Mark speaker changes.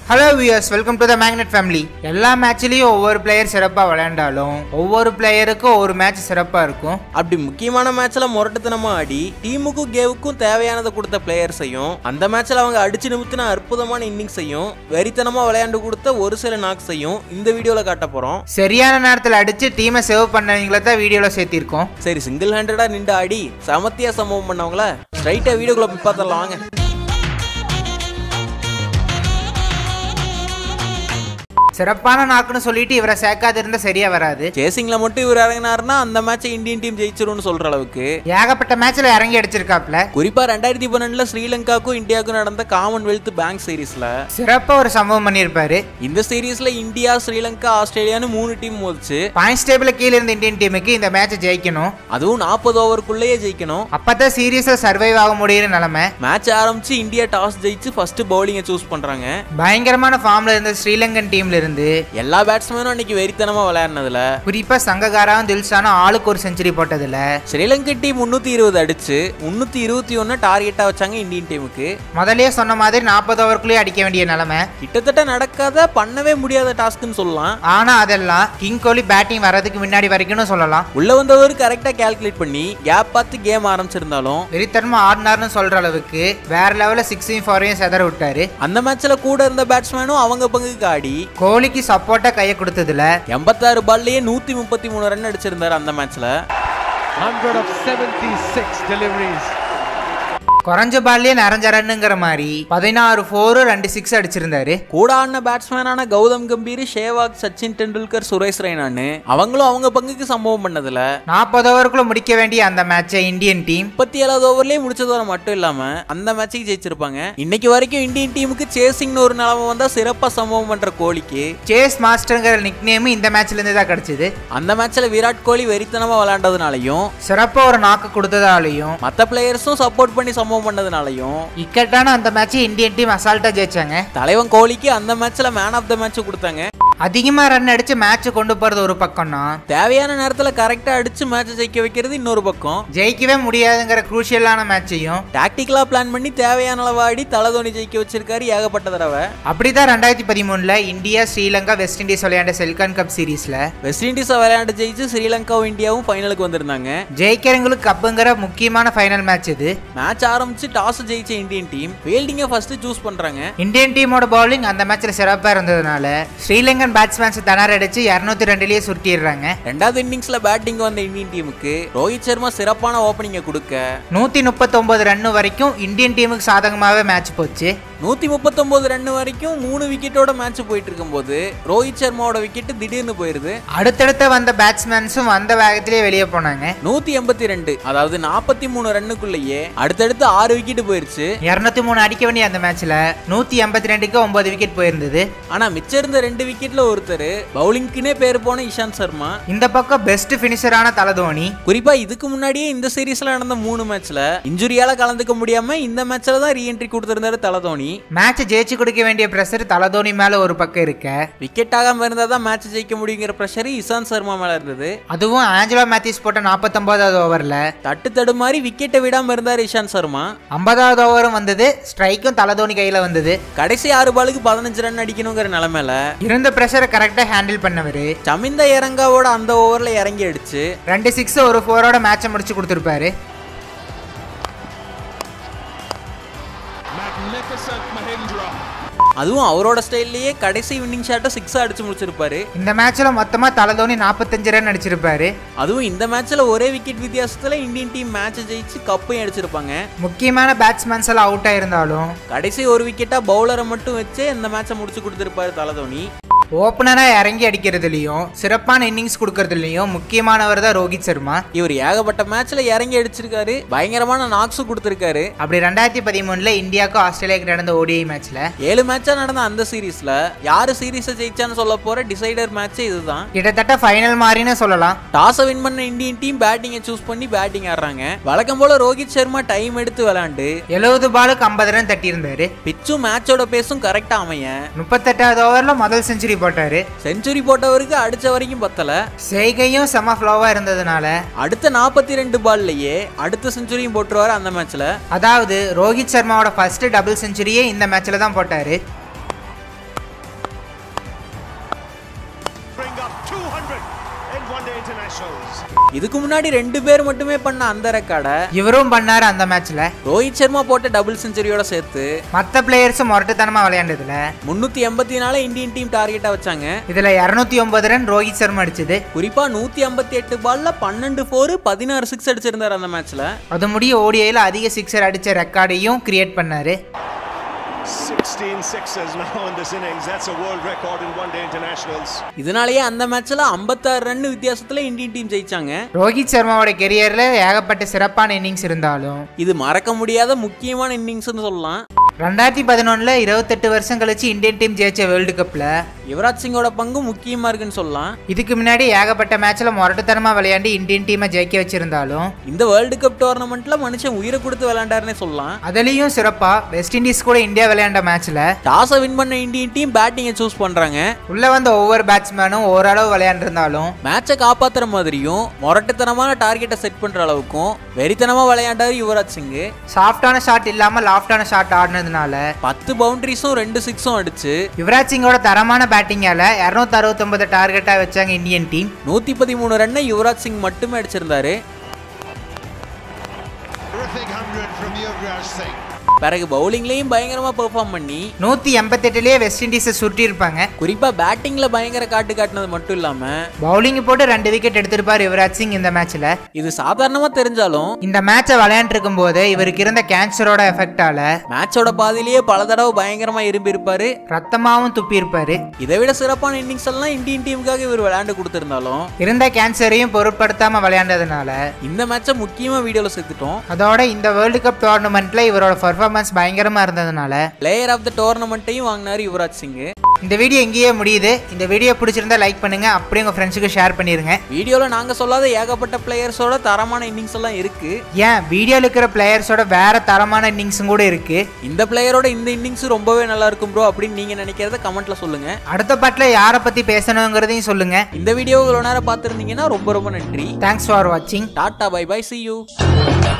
Speaker 1: Hello viewers welcome to the magnet family எல்லா மேட்ச்லயும் ஒவ்வொரு பிளேயர் சிறப்பாக விளையாண்டாலும் ஒவ்வொரு பிளேயருக்கும் ஒரு மேட்ச் சிறப்பாக இருக்கும்
Speaker 2: அப்படி முக்கியமான மேட்ச்ல முரட்டுத்தனமா ஆடி டீமுக்கும் கேவுக்கும் தேவையானதை கொடுத்த பிளேயர்ஸையும் அந்த மேட்ச்ல அவங்க அடிச்சு நிமித்தின அற்புதமான இன்னிங்ஸையும் வெறித்தனமா விளையாண்டு கொடுத்த ஒரு சில நாக்ஸையும் இந்த வீடியோல காட்ட போறோம்
Speaker 1: சரியான நேரத்தில் அடிச்சு டீமை சேவ் பண்ணவங்கள தான் வீடியோவில் சேர்த்திருக்கோம்
Speaker 2: சரி சிங்கிள் ஹேண்டடா நின்று ஆடி சமத்தியா சம்பவம் பண்ணவங்கள ஸ்ட்ரைட்டா வீடியோக்குள்ள போய் பார்த்தரலாம் வாங்க
Speaker 1: சிறப்பான நாக்குன்னு சொல்லிட்டு இவரை சேர்க்காது இருந்தால் சரியா வராது
Speaker 2: சேசிங்ல மட்டும் இவர் இறங்கினாருன்னா அந்த மேட்சை இந்தியன் டீம் ஜெயிச்சிரும்னு சொல்ற அளவுக்கு
Speaker 1: ஏகப்பட்ட மேட்ச்ல இறங்கி அடிச்சிருக்காப்ல
Speaker 2: குறிப்பா ரெண்டாயிரத்தி பன்னெண்டுல ஸ்ரீலங்காக்கும் இந்தியாவுக்கும் நடந்த காமன்வெல்த் பேங்க் சீரீஸ்ல
Speaker 1: சிறப்பாக ஒரு சம்பவம் பண்ணியிருப்பாரு
Speaker 2: இந்த சீரீஸ்ல இந்தியா ஸ்ரீலங்கா ஆஸ்திரேலியான்னு மூணு டீம் மோதிச்சு
Speaker 1: பாயிண்ட்ஸ் டேபிள் கீழே இருந்த இந்தியன் டீமுக்கு இந்த மேட்சை ஜெயிக்கணும்
Speaker 2: அதுவும் நாற்பது ஓவருக்குள்ளேயே ஜெயிக்கணும்
Speaker 1: அப்பதான் சீரியஸாக சர்வைவ் ஆக முடியுற நிலைமை
Speaker 2: மேட்ச் ஆரம்பிச்சு இந்தியா டாஸ் ஜெயிச்சு ஃபர்ஸ்ட் பவுலிங்கை சூஸ் பண்றாங்க
Speaker 1: பயங்கரமான ஃபார்ம்ல இருந்த ஸ்ரீலங்கன் டீம்ல இருந்து
Speaker 2: எல்லா பேட்ஸ்மேனும் அன்னைக்கு வெறித்தனமா விளையாடினதுல
Speaker 1: குறிப்பா சங்ககாராவும் தில்ஷானும் ஆளுக்கு ஒரு செஞ்சுரி போட்டதுல
Speaker 2: ஸ்ரீலங்கா டீம் முன்னூத்தி இருபது அடிச்சு முன்னூத்தி இருபத்தி ஒன்னு டார்கெட்டா வச்சாங்க இந்தியன் டீமுக்கு
Speaker 1: முதல்லயே சொன்ன மாதிரி நாற்பது ஓவருக்குள்ளேயே அடிக்க வேண்டிய நிலைமை
Speaker 2: கிட்டத்தட்ட நடக்காத பண்ணவே முடியாத டாஸ்க்னு சொல்லலாம்
Speaker 1: ஆனா அதெல்லாம் கிங் கோலி பேட்டிங் வர்றதுக்கு முன்னாடி வரைக்கும்னு சொல்லலாம்
Speaker 2: உள்ள வந்தவர் கரெக்டா கால்குலேட் பண்ணி கேப் பார்த்து கேம் ஆரம்பிச்சிருந்தாலும்
Speaker 1: வெறித்தனமா ஆடினார்னு சொல்ற அளவுக்கு வேற லெவல்ல சிக்ஸையும் ஃபோரையும் செதற விட்டாரு
Speaker 2: அந்த மேட்ச்ல கூட இருந்த பேட்ஸ்மேனும் அவங்க பங்குக்கு ஆடி
Speaker 1: கோலிக்கு சப்போர்ட்டா கையை கொடுத்ததுல
Speaker 2: எண்பத்தாறு பால்லயே நூத்தி முப்பத்தி மூணு ரன் அடிச்சிருந்தாரு அந்த மேட்ச்ல
Speaker 3: 176 deliveries.
Speaker 1: குறைஞ்ச பால்லயே நிறைஞ்ச ரன்னுங்கிற மாதிரி பதினாறு ஃபோரு ரெண்டு சிக்ஸ் அடிச்சிருந்தாரு
Speaker 2: கூட ஆடின பேட்ஸ்மேனான கௌதம் கம்பீர் ஷேவாக் சச்சின் டெண்டுல்கர் சுரேஷ் ரெய்னான்னு அவங்களும் அவங்க பங்குக்கு சம்பவம் பண்ணதுல
Speaker 1: நாற்பது ஓவருக்குள்ள முடிக்க வேண்டிய அந்த மேட்சை இந்தியன் டீம்
Speaker 2: முப்பத்தி ஏழாவது ஓவர்லயே முடிச்சதோட மட்டும் இல்லாம அந்த மேட்சுக்கு ஜெயிச்சிருப்பாங்க இன்னைக்கு வரைக்கும் இந்தியன் டீமுக்கு சேசிங்னு ஒரு நிலைமை வந்தா சிறப்பா சம்பவம் பண்ற கோலிக்கு
Speaker 1: சேஸ் மாஸ்டர்ங்கிற நிக் நேம் இந்த மேட்ச்ல இருந்து தான் கிடைச்சது
Speaker 2: அந்த மேட்ச்ல விராட் கோலி வெறித்தனமா விளையாண்டதுனாலையும்
Speaker 1: சிறப்பா ஒரு நாக்கு கொடுத்ததாலையும்
Speaker 2: மத்த பிளேயர்ஸும் சப்போர்ட் பண்ணி சம்பவம் பண்ணதுனாலையும்
Speaker 1: இக்கட்டான அந்த மேட்சை இந்தியன் டீம் அசால்ட்டா ஜெயிச்சாங்க
Speaker 2: தலைவன் கோலிக்கு அந்த மேட்ச்ல மேன் ஆஃப் த மேட்ச் கொடுத்தாங்க
Speaker 1: அதிகமா ரன் அடிச்சு மேட்ச் கொண்டு போறது ஒரு பக்கம்னா
Speaker 2: தேவையான நேரத்துல கரெக்டா அடிச்சு மேட்ச் ஜெயிக்க வைக்கிறது இன்னொரு பக்கம்
Speaker 1: ஜெயிக்கவே முடியாதுங்கிற குரூஷியலான மேட்சையும்
Speaker 2: டாக்டிக்கலா பிளான் பண்ணி தேவையான அளவு ஆடி தலை தோனி ஜெயிக்க வச்சிருக்காரு ஏகப்பட்ட தடவை
Speaker 1: அப்படிதான் ரெண்டாயிரத்தி பதிமூணுல இந்தியா ஸ்ரீலங்கா வெஸ்ட் இண்டீஸ் விளையாண்ட செல்கான் கப் சீரீஸ்ல
Speaker 2: வெஸ்ட் இண்டீஸை விளையாண்டு ஜெயிச்சு ஸ்ரீலங்காவும் இந்தியாவும் ஃபைனலுக்கு வந்திருந்தாங்க
Speaker 1: ஜெயிக்கிறவங்களுக்கு கப்புங்கிற முக்கியமான ஃபைனல் மேட்ச் இது
Speaker 2: மேட்ச் ஆரம்பிச்சு டாஸ் ஜெயிச்ச இந்தியன் டீம் ஃபீல்டிங்கை ஃபர்ஸ்ட் சூஸ் பண்றாங்க
Speaker 1: இந்தியன் டீமோட பவுலிங் அந்த மேட்ச்ல சிறப்பா இருந்ததுனால ஸ்ரீலங்கன் பேட்ஸ்மேன்ஸ் திணற அடிச்சு இரநூத்தி ரெண்டுலயே சுருட்டிடுறாங்க
Speaker 2: ரெண்டாவது இன்னிங்ஸ்ல பேட்டிங் வந்த இந்தியன் டீமுக்கு ரோஹித் சர்மா சிறப்பான ஓப்பனிங்கை கொடுக்க
Speaker 1: நூத்தி முப்பத்தொன்பது ரன் வரைக்கும் இந்தியன் டீமுக்கு சாதகமாவே மேட்ச் போச்சு
Speaker 2: நூத்தி முப்பத்தொன்பது ரன் வரைக்கும் மூணு விக்கெட்டோட மேட்ச் போயிட்டு இருக்கும்போது ரோஹித் சர்மாவோட விக்கெட் திடீர்னு போயிருது
Speaker 1: அடுத்தடுத்த வந்த பேட்ஸ்மேன்ஸும் வந்த வேகத்திலே வெளியே போனாங்க
Speaker 2: நூத்தி எண்பத்தி ரெண்டு அதாவது நாற்பத்தி மூணு ரன்னுக்குள்ளேயே அடுத்தடுத்து ஆறு விக்கெட் போயிருச்சு
Speaker 1: இரநூத்தி மூணு அடிக்க வேண்டிய அந்த மேட்ச்ல நூத்தி எண்பத்தி ரெண்டுக்கு ஒன்பது விக்கெட் போயிருந்தது
Speaker 2: ஆனா மிச்சம் இருந்த ரெண்டு விக்கெட்ல ஒருத்தர் பவுலிங்க்குனே பேர் போன இஷாந்த் சர்மா
Speaker 1: இந்த பக்கம் பெஸ்ட் பினிஷரான தலதோனி
Speaker 2: குறிப்பா இதுக்கு முன்னாடியே இந்த சீரீஸ்ல நடந்த மூணு மேட்ச்ல இன்ஜுரியால கலந்துக்க முடியாம இந்த மேட்ச்ல தான் ரீஎன்ட்ரி கொடுத்திருந்தாரு தலை தோனி
Speaker 1: மேட்ச் ஜெயிச்சு கொடுக்க வேண்டிய பிரஷர் தலதோனி மேல ஒரு பக்கம் இருக்க
Speaker 2: விக்கெட் ஆகாம இருந்தா தான் மேட்ச் ஜெயிக்க முடியுங்கிற ப்ரெஷர் இசாந்த் சர்மா மேல இருந்தது
Speaker 1: அதுவும் ஆஞ்சலோ மேத்யூஸ் போட்ட நாற்பத்தொன்பதாவது ஓவர்ல
Speaker 2: தட்டு தடுமாறி விக்கெட்டை விடாம இருந்தார் இஷாந்த் சர்மா
Speaker 1: ஐம்பதாவது ஓவரும் வந்தது ஸ்ட்ரைக்கும் தலதோனி கையில வந்தது
Speaker 2: கடைசி ஆறு பாலுக்கு பதினஞ்சு ரன் அடிக்கணுங்கிற நிலைமையில
Speaker 1: இருந்த பிரஷரை கரெக்டா ஹேண்டில் பண்ணவரு
Speaker 2: சமிந்த இறங்காவோட அந்த ஓவர்ல இறங்கி அடிச்சு
Speaker 1: ரெண்டு சிக்ஸ் ஒரு ஃபோரோட மேட்சை முடிச்சு கொடுத்துருப்பாரு
Speaker 3: Magnificent Mahindra.
Speaker 2: அதுவும் அவரோட ஸ்டைல்லயே கடைசி வின்னிங் ஷாட்டை சிக்ஸ் அடிச்சு முடிச்சிருப்பாரு
Speaker 1: இந்த மேட்ச்ல மொத்தமா தலதோனி நாற்பத்தஞ்சு ரன் அடிச்சிருப்பாரு
Speaker 2: அதுவும் இந்த மேட்ச்ல ஒரே விக்கெட் வித்தியாசத்துல இந்தியன் டீம் மேட்ச் ஜெயிச்சு கப்பையும் அடிச்சிருப்பாங்க
Speaker 1: முக்கியமான பேட்ஸ்மேன்ஸ் எல்லாம் அவுட் ஆயிருந்தாலும்
Speaker 2: கடைசி ஒரு விக்கெட்டா பவுலரை மட்டும் வச்சு இந்த மேட்சை முடிச்சு கொடுத்திருப்பாரு தலதோனி
Speaker 1: ஓப்பனரா இறங்கி அடிக்கிறதுலயும் சிறப்பான இன்னிங்ஸ் கொடுக்கறதுலயும் முக்கியமானவர் தான் ரோஹித் சர்மா
Speaker 2: இவர் ஏகப்பட்ட மேட்ச்ல இறங்கி அடிச்சிருக்காரு பயங்கரமான நாக்ஸும் கொடுத்திருக்காரு
Speaker 1: அப்படி ரெண்டாயிரத்தி பதிமூணுல இந்தியாவுக்கும் ஆஸ்திரேலியாவுக்கு நடந்த ஓடிஐ மேட்ச்ல
Speaker 2: ஏழு மேட்சா நடந்த அந்த சீரீஸ்ல யாரு சீரீஸை ஜெயிச்சான்னு சொல்ல போற டிசைடர் மேட்ச் இதுதான்
Speaker 1: கிட்டத்தட்ட ஃபைனல் மாதிரின்னு சொல்லலாம்
Speaker 2: டாஸை வின் பண்ண இந்தியன் டீம் பேட்டிங்கை சூஸ் பண்ணி பேட்டிங் ஆடுறாங்க வழக்கம் போல ரோஹித் சர்மா டைம் எடுத்து விளையாண்டு
Speaker 1: எழுபது பாலுக்கு ஐம்பது ரன் தட்டியிருந்தாரு
Speaker 2: பிச்சும் மேட்சோட பேஸும் கரெக்டா அமைய
Speaker 1: முப்பத்தெட்டாவது ஓவர்ல முதல் செஞ்சுரி போட்டாரு
Speaker 2: செஞ்சுரி போட்டவருக்கு அடிச்ச வரைக்கும் பத்தல
Speaker 1: செய்கையும் செம ஃப்ளோவா இருந்ததுனால
Speaker 2: அடுத்த நாற்பத்தி ரெண்டு பால்லயே அடுத்த செஞ்சுரியும் போட்டுருவாரு அந்த மேட்ச்ல
Speaker 1: அதாவது ரோஹித் சர்மாவோட ஃபர்ஸ்ட் டபுள் செஞ்சுரியே இந்த மேட்ச்ல தான் போட்டாரு
Speaker 3: internationals.
Speaker 2: இதுக்கு முன்னாடி ரெண்டு பேர் மட்டுமே பண்ண அந்த ரெக்கார்டை
Speaker 1: இவரும் பண்ணாரு அந்த மேட்ச்ல
Speaker 2: ரோஹித் சர்மா போட்ட டபுள் செஞ்சுரியோட சேர்த்து
Speaker 1: மற்ற பிளேயர்ஸும் முரட்டுத்தனமா விளையாண்டதுல
Speaker 2: முன்னூத்தி எண்பத்தி நாலு இந்தியன் டீம் டார்கெட்டா வச்சாங்க
Speaker 1: இதுல இருநூத்தி ஒன்பது ரன் ரோஹித் சர்மா அடிச்சது
Speaker 2: குறிப்பா நூத்தி ஐம்பத்தி எட்டு பால்ல பன்னெண்டு ஃபோர் பதினாறு சிக்ஸ் அடிச்சிருந்தாரு அந்த மேட்ச்ல
Speaker 1: அது முடிய ஓடிஐல அதிக சிக்ஸர் அடிச்ச ரெக்கார்டையும் கிரியேட் பண்ணாரு
Speaker 3: 16 sixes now in this innings. That's a world record in one day internationals.
Speaker 2: இதனாலேயே அந்த மேட்ச்ல 56 ரன் வித்தியாசத்துல இந்தியன் டீம் ஜெயிச்சாங்க
Speaker 1: ரோஹித் சர்மாவோட கெரியர்ல ஏகப்பட்ட சிறப்பான இன்னிங்ஸ் இருந்தாலும்
Speaker 2: இது மறக்க முடியாத முக்கியமான இன்னிங்ஸ்னு சொல்லலாம்
Speaker 1: ரெண்டாயிரத்தி பதினொன்னுல இருபத்தெட்டு வருஷம் கழிச்சு இந்தியன் டீம் ஜெயிச்ச வேர்ல்டு கப்ல
Speaker 2: யுவராஜ் சிங்கோட பங்கு முக்கியமா இருக்குன்னு சொல்லலாம்
Speaker 1: இதுக்கு முன்னாடி ஏகப்பட்ட மேட்ச்ல முரட்டுத்தனமா விளையாண்டு இந்தியன் டீமை ஜெயிக்க வச்சிருந்தாலும்
Speaker 2: இந்த வேர்ல்டு கப் டோர்னமெண்ட்ல மனுஷன் உயிரை கொடுத்து விளையாண்டாருன்னே சொல்லலாம்
Speaker 1: அதுலயும் சிறப்பா வெஸ்ட் இண்டீஸ் கூட இந்தியா விளையாண்ட மேட்ச்ல
Speaker 2: டாஸை வின் பண்ண இந்தியன் டீம் பேட்டிங்கை சூஸ் பண்றாங்க
Speaker 1: உள்ள வந்த ஒவ்வொரு பேட்ஸ்மேனும் ஓரளவு விளையாண்டிருந்தாலும்
Speaker 2: மேட்சை காப்பாத்துற மாதிரியும் முரட்டுத்தனமான டார்கெட்டை செட் பண்ற அளவுக்கும் வெறித்தனமா விளையாண்டாரு யுவராஜ் சிங்
Speaker 1: சாஃப்டான ஷாட் இல்லாம லாஃப்டான ஷாட் ஆடினதுனால
Speaker 2: பத்து பவுண்டரிஸும் ரெண்டு சிக்ஸும் அடிச்சு
Speaker 1: யுவராஜ் சிங்கோட தரமான பேட்டிங்கால இரநூத்தி அறுபத்தொன்பது டார்கெட்டா வச்சாங்க இந்தியன் டீம்
Speaker 2: நூத்தி பதிமூணு ரன்னை யுவராஜ் சிங் மட்டுமே அடிச்சிருந்தாரு
Speaker 3: Terrific 100 from Yuvraj Singh.
Speaker 2: பிறகு பவுலிங்லயும் பயங்கரமா பெர்ஃபார்ம் பண்ணி
Speaker 1: நூத்தி எண்பத்தெட்டுலயே வெஸ்ட் இண்டீஸை சுருட்டி இருப்பாங்க
Speaker 2: குறிப்பா பேட்டிங்ல பயங்கர காட்டு காட்டினது மட்டும் இல்லாம
Speaker 1: பவுலிங் போட்டு ரெண்டு விக்கெட் எடுத்திருப்பார் யுவராஜ் சிங் இந்த மேட்ச்ல
Speaker 2: இது சாதாரணமா தெரிஞ்சாலும்
Speaker 1: இந்த மேட்சை விளையாண்டுருக்கும் போது இவருக்கு இருந்த கேன்சரோட எஃபெக்டால
Speaker 2: மேட்சோட பாதியிலேயே பல தடவை பயங்கரமா இரும்பி இருப்பாரு
Speaker 1: ரத்தமாவும் துப்பி இருப்பாரு
Speaker 2: இதை விட சிறப்பான இன்னிங்ஸ் எல்லாம் இந்தியன் டீமுக்காக இவர் விளையாண்டு கொடுத்திருந்தாலும்
Speaker 1: இருந்த கேன்சரையும் பொருட்படுத்தாம விளையாண்டதுனால
Speaker 2: இந்த மேட்சை முக்கியமா வீடியோல சேர்த்துட்டோம்
Speaker 1: அதோட இந்த வேர்ல்டு கப் டோர்னமெண்ட்ல இவரோட பர்ஃபார்மன்ஸ் பயங்கரமா இருந்ததுனால
Speaker 2: பிளேயர் ஆஃப் த டோர்னமெண்ட்டையும் வாங்கினாரு யுவராஜ் சிங்
Speaker 1: இந்த வீடியோ இங்கேயே முடியுது இந்த வீடியோ பிடிச்சிருந்தா லைக் பண்ணுங்க அப்படியே உங்க ஃப்ரெண்ட்ஸுக்கு ஷேர் பண்ணிருங்க
Speaker 2: வீடியோல நாங்க சொல்லாத ஏகப்பட்ட பிளேயர்ஸோட தரமான இன்னிங்ஸ் எல்லாம் இருக்கு
Speaker 1: ஏன் வீடியோல இருக்கிற பிளேயர்ஸோட வேற தரமான இன்னிங்ஸும் கூட இருக்கு
Speaker 2: இந்த பிளேயரோட இந்த இன்னிங்ஸ் ரொம்பவே நல்லா இருக்கும் ப்ரோ அப்படின்னு நீங்க நினைக்கிறத கமெண்ட்ல சொல்லுங்க
Speaker 1: அடுத்த பாட்டில் யாரை பத்தி பேசணுங்கிறதையும் சொல்லுங்க
Speaker 2: இந்த வீடியோ இவ்வளவு நேரம் பார்த்துருந்தீங்கன்னா ரொம்ப ரொம்ப நன்றி
Speaker 1: தேங்க்ஸ் ஃபார் வாட்சிங்
Speaker 2: tata bye bye see you